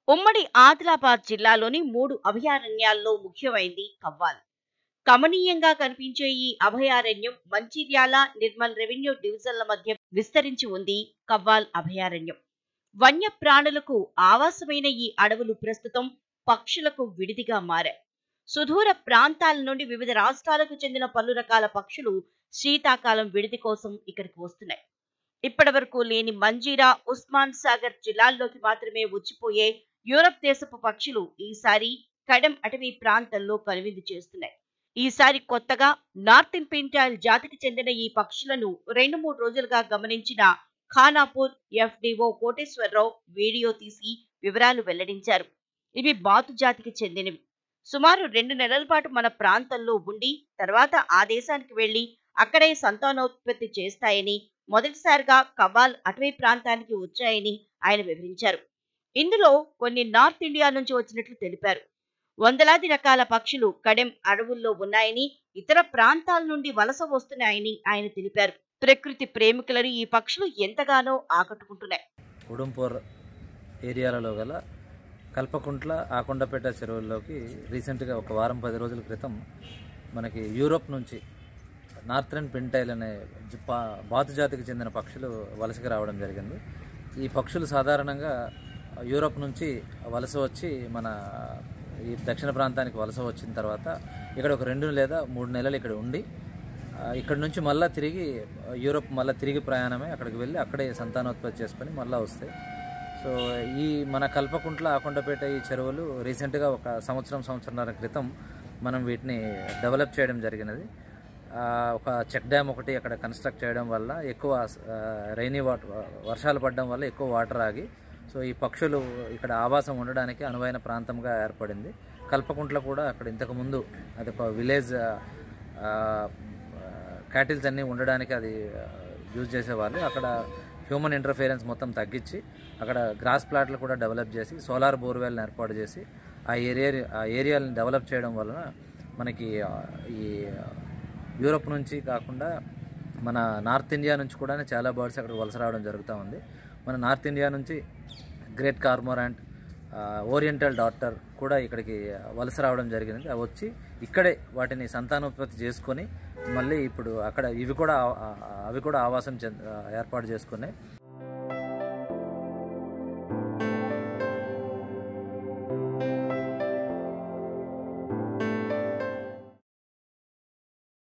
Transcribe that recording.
ఉమ్మడి ఆదిలాబాద్ జిల్లాలోని మూడు అభయారణ్యాల్లో ముఖ్యమైంది కవ్వాల్ కమనీయంగా కనిపించే ఈ అభయారణ్యం మంచిర్యాల నిర్మల్ రెవెన్యూ డివిజన్ల మధ్య విస్తరించి ఉంది కవ్వాల్ అభయారణ్యం వన్య ప్రాణులకు ఆవాసమైన ఈ అడవులు ప్రస్తుతం పక్షులకు విడిదిగా మారాయి సుదూర ప్రాంతాల నుండి వివిధ రాష్ట్రాలకు చెందిన పలు రకాల పక్షులు శీతాకాలం విడిది కోసం ఇక్కడికి వస్తున్నాయి ఇప్పటి వరకు లేని మంజీరా ఉస్మాన్ సాగర్ జిల్లాల్లోకి మాత్రమే వచ్చిపోయే యూరప్ దేశపు పక్షులు ఈసారి కడెం అటవీ ప్రాంతంలో కనువిందు చేస్తున్నాయి ఈసారి కొత్తగా నార్త్ పింటాయిల్ జాతికి చెందిన ఈ పక్షులను రెండు మూడు రోజులుగా గమనించిన ఖానాపూర్ ఎఫ్డిఓ కోటేశ్వరరావు వీడియో తీసి వివరాలు వెల్లడించారు ఇవి బాతు జాతికి చెందినవి సుమారు రెండు నెలల పాటు మన ప్రాంతంలో ఉండి తర్వాత ఆ దేశానికి వెళ్లి అక్కడే సంతానోత్పత్తి చేస్తాయని మొదటిసారిగా కవాల్ అటవీ ప్రాంతానికి వచ్చాయని ఆయన వివరించారు ఇందులో కొన్ని నార్త్ ఇండియా నుంచి వచ్చినట్లు తెలిపారు వందలాది రకాల పక్షులు కడెం అడవుల్లో ఉన్నాయని ఇతర ప్రాంతాల నుండి వలస వస్తున్నాయని ఆయన తెలిపారు ప్రకృతి ప్రేమికులను ఈ పక్షులు ఎంతగానో ఆకట్టుకుంటున్నాయి ఉడంపూర్ ఏరియాలలో గల కల్పకుంట్ల ఆకొండపేట చెరువుల్లోకి రీసెంట్గా ఒక వారం పది రోజుల క్రితం మనకి యూరోప్ నుంచి నార్థరన్ పెంటైల్ అనే జ- పా- బాతు జాతికి చెందిన పక్షులు వలసకి రావడం జరిగింది ఈ పక్షులు సాధారణంగా యూరోప్ నుంచి వలస వచ్చి మన ఈ దక్షిణ ప్రాంతానికి వలస వచ్చిన తర్వాత ఇక్కడ ఒక రెండు లేదా మూడు నెలలు ఇక్కడ ఉండి ఆ, ఇక్కడ నుంచి మళ్ళీ తిరిగి యూరోప్ మళ్ళీ తిరిగి ప్రయాణమై అక్కడికి వెళ్ళి అక్కడే సంతానోత్పత్తి చేసుకొని మళ్ళీ వస్తాయి సో ఈ మన కల్పకుంట్ల ఆకొండపేట ఈ చెరువులు రీసెంట్గా ఒక సంవత్సరం సంవత్సరంన్నర క్రితం మనం వీటిని డెవలప్ చేయడం జరిగినది ఆ, ఒక చెక్ డ్యామ్ ఒకటి అక్కడ కన్స్ట్రక్ట్ చేయడం వల్ల ఎక్కువ రైనీ వాటర్ వర్షాలు పడడం వల్ల ఎక్కువ వాటర్ ఆగి సో ఈ పక్షులు ఇక్కడ ఆవాసం ఉండడానికి అనువైన ప్రాంతంగా ఏర్పడింది కల్పకుంట్ల కూడా అక్కడ ఇంతకుముందు అది ఒక విలేజ్ క్యాటిల్స్ అన్నీ ఉండడానికి అది యూజ్ చేసేవాళ్ళు అక్కడ హ్యూమన్ ఇంటర్ఫిరెన్స్ మొత్తం తగ్గించి అక్కడ గ్రాస్ ప్లాట్లు కూడా డెవలప్ చేసి సోలార్ బోర్వెల్ని ఏర్పాటు చేసి ఆ ఏరియా ఆ ఏరియాని డెవలప్ చేయడం వలన మనకి ఆ, ఈ యూరోప్ నుంచి కాకుండా మన నార్త్ ఇండియా నుంచి కూడా చాలా బర్డ్స్ అక్కడ వలస రావడం జరుగుతూ ఉంది మన నార్త్ ఇండియా నుంచి గ్రేట్ కార్మోరాంట్ ఓరియంటల్ డాక్టర్ కూడా ఇక్కడికి వలస రావడం జరిగింది అవి వచ్చి ఇక్కడే వాటిని సంతానోత్పత్తి చేసుకొని మళ్ళీ ఇప్పుడు అక్కడ ఇవి కూడా ఆ- ఆ- అవి కూడా ఆవాసం చెంద ఏర్పాటు చేసుకున్నాయి